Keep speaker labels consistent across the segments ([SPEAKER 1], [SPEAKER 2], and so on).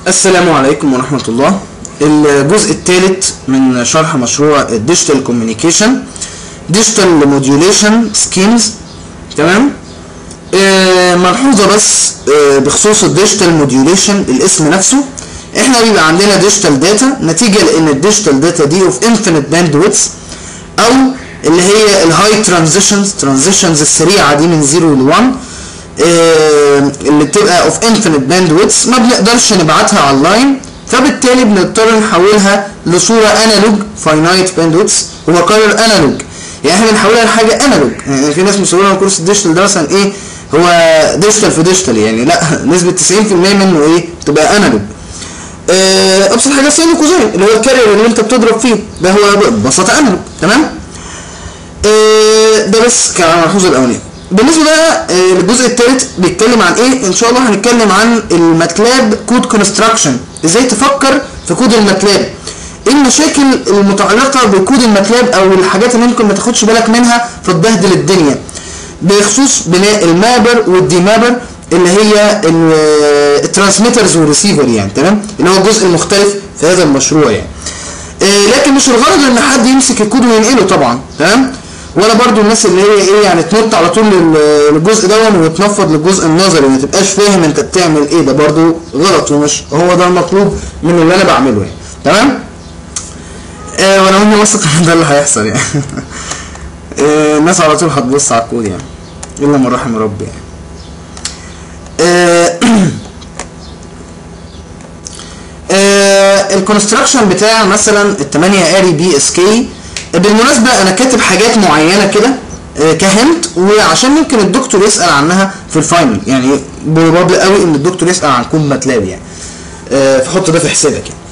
[SPEAKER 1] السلام عليكم ورحمة الله الجزء الثالث من شرح مشروع الديجيتال كوميونيكيشن ديجيتال موديوليشن سكيمز تمام آه ملحوظة بس آه بخصوص الديجيتال موديوليشن الاسم نفسه احنا بيبقى عندنا ديجيتال داتا نتيجة لان الديجيتال داتا دي اوف انفينيت باندويتس او اللي هي الهاي ترانزيشنز ترانزيشنز السريعة دي من 0 ل 1 آه اللي بتبقى اوف انفينيت باندويتس ما بنقدرش نبعتها على اللاين فبالتالي بنضطر نحولها لصوره انالوج فاينايت باندويتس هو قرر انالوج يعني احنا بنحولها لحاجه انالوج يعني في ناس مسؤولين كورس الديجيتال ده مثلا ايه هو ديجيتال في ديجيتال يعني لا نسبه 90% منه ايه بتبقى انالوج آه ابسط حاجه سين وكوزين اللي هو الكارير اللي انت بتضرب فيه ده هو ببساطه انالوج تمام آه ده بس كان على الملحوظه الاولانيه بالنسبه بقى للجزء الثالث بيتكلم عن ايه ان شاء الله هنتكلم عن الماتلاب كود كونستراكشن ازاي تفكر في كود الماتلاب ايه المشاكل المتعلقه بكود الماتلاب او الحاجات اللي ممكن ما تاخدش بالك منها فتبهدل الدنيا بخصوص بناء المابر والديمابر اللي هي الترانسميترز والريسيفر يعني تمام اللي هو الجزء المختلف في هذا المشروع يعني لكن مش الغرض ان حد يمسك الكود وينقله طبعا تمام ولا برضو الناس اللي هي ايه يعني تنط على طول للجزء دون وتنفض للجزء النظري ما تبقاش فاهم انت بتعمل ايه ده برضو غلط ومش هو ده المطلوب من اللي انا بعمله يعني تمام آه وانا مني واثق ان ده اللي هيحصل يعني آه الناس على طول هتبص على الكود يعني الا من رحم ربي يعني آه آه الكونستراكشن بتاع مثلا ال 8 اري بي اس كي بالمناسبة أنا كاتب حاجات معينة كده كهنت وعشان ممكن الدكتور يسأل عنها في الفاينل يعني بروبابل قوي إن الدكتور يسأل عن كود ماتلاب يعني فحط ده في حسابك يعني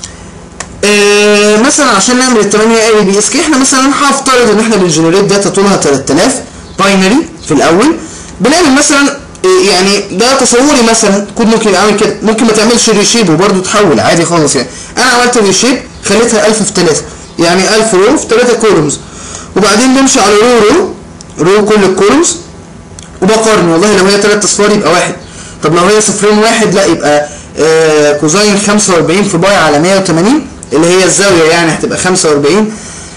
[SPEAKER 1] مثلا عشان نعمل ال 8 اي بي اس كي احنا مثلا هفترض ان احنا بنجنريت داتا طولها 3000 باينري في الاول بنعمل مثلا يعني ده تصوري مثلا كود ممكن يعمل كده ممكن ما تعملش ريشيب وبرده تحول عادي خالص يعني انا عملت ريشيب خليتها 1000 في 3 يعني 1000 رو في 3 كولومز وبعدين بمشي على رو رو رو كل الكولومز وبقارن والله لو هي 3 اصفار يبقى واحد طب لو هي صفرين واحد لا يبقى آه كوزين 45 في باي على 180 اللي هي الزاويه يعني هتبقى 45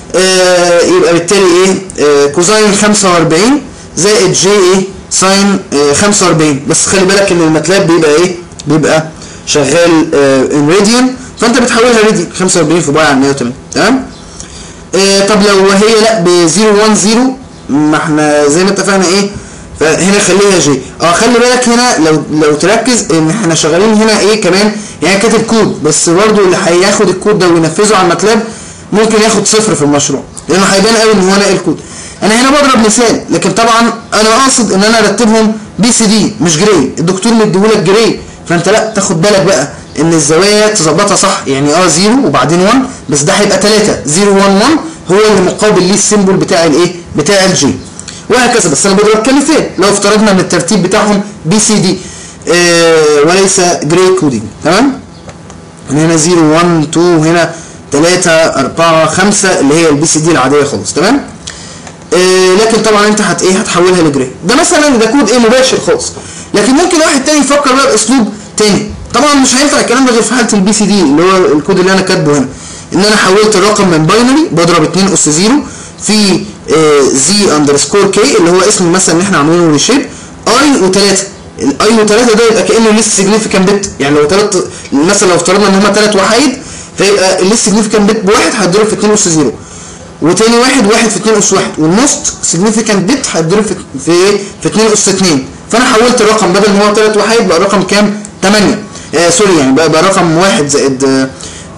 [SPEAKER 1] آه يبقى بالتالي ايه آه كوزين 45 زائد جي ايه ساين آه 45 بس خلي بالك ان الماتلاب بيبقى ايه بيبقى شغال ان راديان فانت بتحولها راديان 45 في باي على 180 تمام آه طب لو هي لا ب 010 ما احنا زي ما اتفقنا ايه فهنا خليها جي اه خلي بالك هنا لو لو تركز ان احنا شغالين هنا ايه كمان يعني كاتب كود بس برضو اللي هياخد الكود ده وينفذه على الماتلاب ممكن ياخد صفر في المشروع لانه هيبان قوي ان هو ناقل كود انا هنا بضرب مثال لكن طبعا انا قاصد ان انا ارتبهم بي سي دي مش جراي الدكتور مديهولك جراي فانت لا تاخد بالك بقى ان الزوايا تظبطها صح يعني اه 0 وبعدين 1 بس ده هيبقى 3 0 1 1 هو اللي مقابل ليه السيمبل بتاع الايه بتاع الجي وهكذا بس انا بضرب كمثال لو افترضنا ان الترتيب بتاعهم بي سي دي آه وليس جراي كودينج تمام هنا 0 1 2 هنا 3 4 5 اللي هي البي سي دي العاديه خالص تمام آه لكن طبعا انت هت ايه هتحولها لجراي ده مثلا ده كود ايه مباشر خالص لكن ممكن واحد تاني يفكر بقى باسلوب تاني طبعا مش هينفع الكلام ده غير في حاله البي سي دي اللي هو الكود اللي انا كاتبه هنا ان انا حولت الرقم من باينري بضرب 2 اس 0 في زي اندرسكور كي اللي هو اسم مثلا ان احنا عاملينه ريشيب اي و3 الاي و3 ده يبقى كانه ليست سيجنيفيكانت بت يعني لو ثلاث مثلا لو افترضنا ان هم ثلاث وحيد فيبقى الليست سيجنيفيكانت بت بواحد هتضرب في 2 اس 0 وتاني واحد واحد في 2 اس 1 والموست سيجنيفيكانت بت هتضرب في في في 2 اس 2 فانا حولت الرقم بدل ما هو 3 وحيد بقى رقم كام 8 آه سوري يعني بقى, بقى رقم واحد زائد آه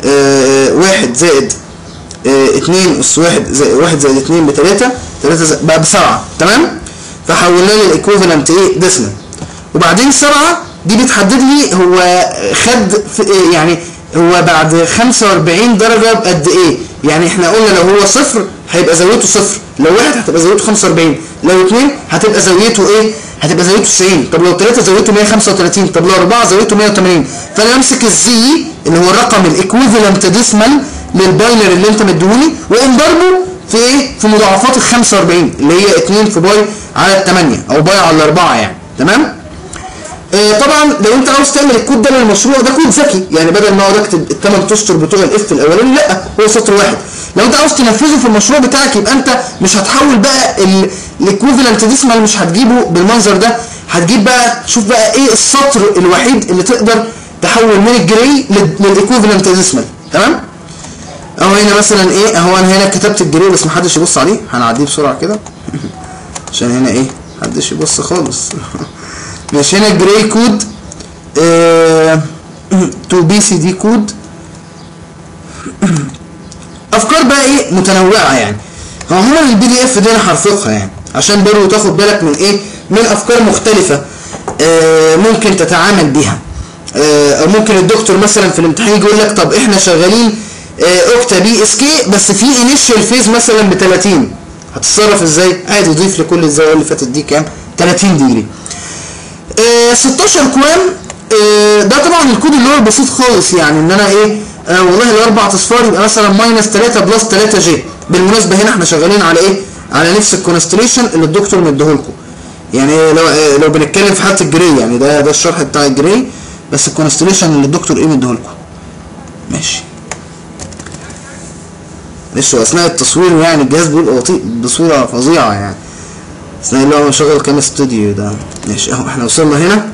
[SPEAKER 1] آه واحد زائد آه اتنين اس واحد زائد واحد زائد اتنين بتلاتة تلاتة زائد بقى بسبعة تمام فحولنا لي الايكوفالنت ايه ديسمال وبعدين السبعة دي بتحدد لي هو خد في إيه يعني هو بعد 45 درجة بقد ايه يعني احنا قلنا لو هو صفر هيبقى زاويته صفر لو واحد هتبقى زاويته 45 لو اتنين هتبقى زاويته ايه هتبقى زاويته 90 طب لو 3 زاويته 135 طب لو 4 زاويته 180 فانا امسك الزي اللي هو الرقم الايكويفالنت ديسمال للباينر اللي انت مديهولي واقوم ضربه في ايه في مضاعفات ال 45 اللي هي 2 في باي على 8 او باي على 4 يعني تمام آه طبعا لو انت عاوز تعمل الكود ده للمشروع ده كود ذكي يعني بدل ما اقعد اكتب الثمان اسطر بتوع الاف الاولاني لا هو سطر واحد لو انت عاوز تنفذه في المشروع بتاعك يبقى انت مش هتحول بقى الايكوفالنت ديسمال مش هتجيبه بالمنظر ده هتجيب بقى تشوف بقى ايه السطر الوحيد اللي تقدر تحول من الجري للايكوفالنت ديسمال تمام اهو هنا مثلا ايه اهو انا هنا كتبت الجري بس محدش يبص عليه هنعديه بسرعه كده عشان هنا ايه محدش يبص خالص ماشي هنا الجراي كود تو بي سي دي كود افكار بقى ايه متنوعه يعني هو هنا البي دي اف دي انا هرفقها يعني عشان برضه تاخد بالك من ايه من افكار مختلفه آه ممكن تتعامل بيها آه او ممكن الدكتور مثلا في الامتحان يجي يقول لك طب احنا شغالين آه اوكتا بي اس كي بس في انيشال فيز مثلا ب 30 هتتصرف ازاي عادي ضيف لكل الزوايا اللي فاتت دي كام 30 ديجري آه 16 كوام آه ده طبعا الكود اللي هو البسيط خالص يعني ان انا ايه آه والله الاربع اصفار يبقى مثلا ماينس 3 بلس 3 جي بالمناسبه هنا احنا شغالين على ايه على نفس الكونستريشن اللي الدكتور مديهولكم يعني لو آه لو بنتكلم في حاله الجري يعني ده ده الشرح بتاع الجري بس الكونستريشن اللي الدكتور ايه مديهولكم ماشي معلش اثناء التصوير يعني الجهاز بيبقى بطيء بصوره فظيعه يعني اثناء اللي هو شغل كام استوديو ده ماشي اهو احنا وصلنا هنا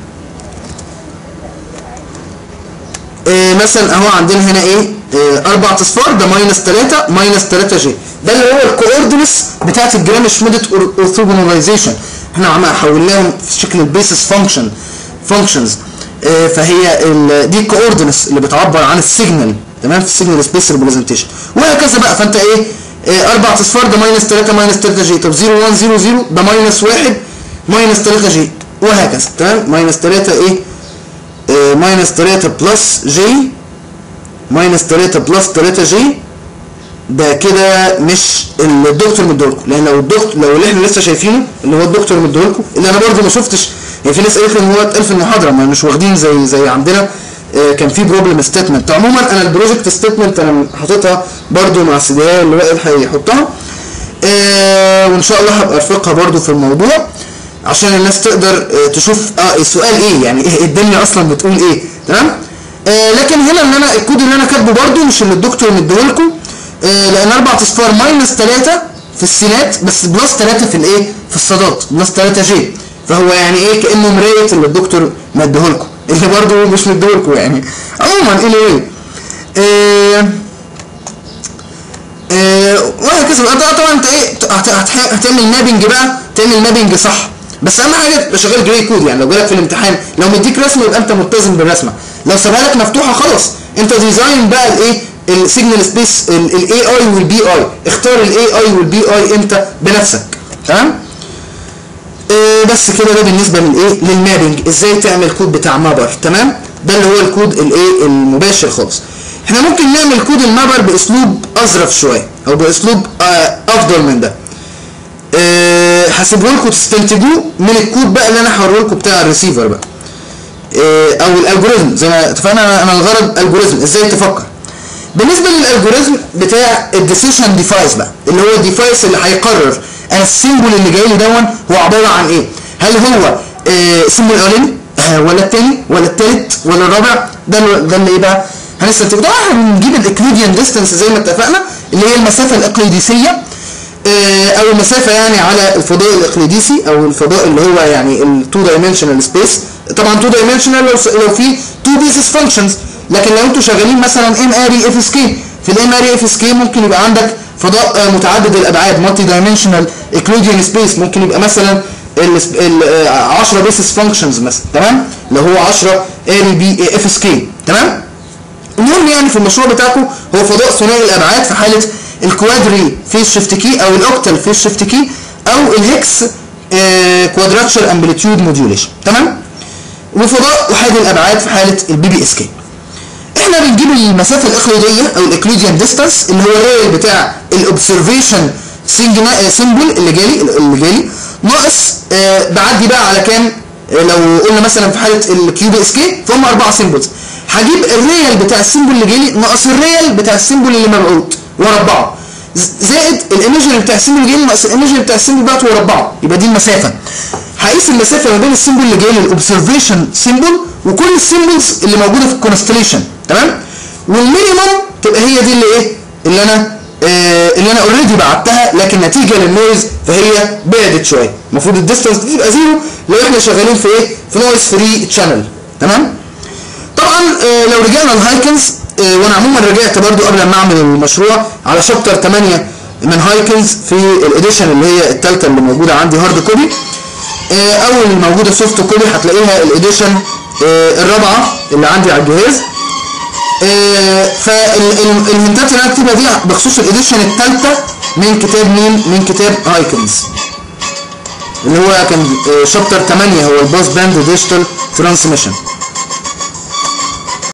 [SPEAKER 1] إيه مثلا اهو عندنا هنا ايه, إيه اربع اصفار ده ماينس 3 ماينس 3 جي ده اللي هو الكوردينس بتاعت الجرام شميدت اورثوجوناليزيشن احنا عم حولناهم في شكل البيسس فانكشن فانكشنز إيه فهي دي الكوردينس اللي بتعبر عن السيجنال تمام في السيجنال سبيس ريبريزنتيشن وهكذا بقى فانت ايه, إيه اربع اصفار ده ماينس 3 ماينس 3 جي طب 0 1 0 0 ده ماينس 1 ماينس 3 جي وهكذا تمام ماينس 3 ايه ماينس 3 بلس جي ماينس 3 بلس 3 جي ده كده مش اللي الدكتور مديهولكم لان لو الدكتور لو اللي احنا لسه شايفينه اللي هو الدكتور مديهولكم اللي انا برضه ما شفتش يعني في ناس قالت لي ان هو اتقال في المحاضره ما مش واخدين زي زي عندنا آه كان في بروبلم ستيتمنت عموما انا البروجكت ستيتمنت انا حاططها برضه مع السي دي اللي وائل هيحطها آه وان شاء الله هبقى ارفقها برضه في الموضوع عشان الناس تقدر تشوف اه السؤال ايه يعني ايه الدنيا اصلا بتقول ايه تمام آه لكن هنا ان انا الكود اللي انا كاتبه برده مش اللي الدكتور مديهولكم آه لان اربع اصفار ماينس 3 في السينات بس بلس 3 في الايه في الصادات بلس 3 جي فهو يعني ايه كانه مرايه اللي الدكتور مديهولكم اللي برده مش مديهولكم يعني عموما الى ايه آه آه وهكذا طبعا انت ايه هتعمل مابنج بقى تعمل مابنج صح بس اهم حاجه تبقى شغال جراي كود يعني لو جالك في الامتحان لو مديك رسمه يبقى انت ملتزم بالرسمه لو سابها لك مفتوحه خلاص انت ديزاين بقى الايه السيجنال سبيس الاي اي والبي اي اختار الاي اي والبي اي انت بنفسك تمام آه بس كده ده بالنسبه للايه للمابنج ازاي تعمل كود بتاع مابر تمام ده اللي هو الكود الايه المباشر خالص احنا ممكن نعمل كود المابر باسلوب اظرف شويه او باسلوب آه افضل من ده أه هسيبه لكم تستنتجوه من الكود بقى اللي انا هوريه لكم بتاع الريسيفر بقى أه او الالجوريزم زي ما اتفقنا انا الغرض الجوريزم ازاي تفكر بالنسبه للالجوريزم بتاع الديسيشن ديفايس بقى اللي هو الديفايس اللي هيقرر انا السيمبل اللي جاي لي دون هو عباره عن ايه هل هو أه سيمبل الاولاني ولا الثاني ولا الثالث ولا الرابع ده ده اللي ايه بقى هنستنتجه طبعا هنجيب الاكليديان ديستانس زي ما اتفقنا اللي هي المسافه الاقليديسيه او المسافه يعني على الفضاء الاقليديسي او الفضاء اللي هو يعني التو دايمنشنال سبيس طبعا تو دايمنشنال لو, لو في تو بيسز فانكشنز لكن لو انتوا شغالين مثلا ام اري اف اس كي في الام اري اف اس كي ممكن يبقى عندك فضاء متعدد الابعاد مالتي دايمنشنال اكلوديان سبيس ممكن يبقى مثلا ال 10 بيسز فانكشنز مثلا تمام لو هو 10 اري بي اف اس كي تمام المهم يعني في المشروع بتاعكم هو فضاء ثنائي الابعاد في حاله الكوادري فيس شيفت كي او الاوكتال فيس شيفت كي او الهكس كوادراتشر امبليتيود موديوليشن تمام وفضاء احادي الابعاد في حاله البي بي اس كي احنا بنجيب المسافه الاقليديه او الاكليديان ديستانس اللي هو الريل بتاع الاوبزرفيشن سيمبل اللي جالي اللي جالي ناقص آه بعدي بقى على كام آه لو قلنا مثلا في حاله الكيو بي اس كي فهم اربع سيمبلز هجيب الريال بتاع السيمبل اللي جالي ناقص الريال بتاع السيمبل اللي مبعوث واربعه زائد الايميجري بتاع السيمبل اللي جالي ناقص الايميجري بتاع السيمبل بتاعته واربعه يبقى دي المسافه هقيس المسافه ما بين السيمبل اللي جاي لي الاوبزرفيشن سيمبل وكل السيمبلز اللي موجوده في الكونستليشن تمام والمينيمم تبقى هي دي اللي ايه اللي انا آه اللي انا اوريدي بعتها لكن نتيجه للنويز فهي بعدت شويه المفروض الديستانس دي تبقى زيرو لو احنا شغالين في ايه في نويز فري تشانل تمام طبعا آه لو رجعنا لهايكنز آه وانا عموما رجعت برضو قبل ما اعمل المشروع على شابتر 8 من هايكنز في الاديشن اللي هي الثالثه اللي موجوده عندي هارد كوبي آه او اللي موجوده سوفت كوبي هتلاقيها الاديشن الرابعه اللي عندي على الجهاز فالهنتات اللي انا اكتبها دي بخصوص الاديشن الثالثه من كتاب مين؟ من كتاب هايكنز اللي هو كان شابتر 8 هو الباس باند ديجيتال ترانسميشن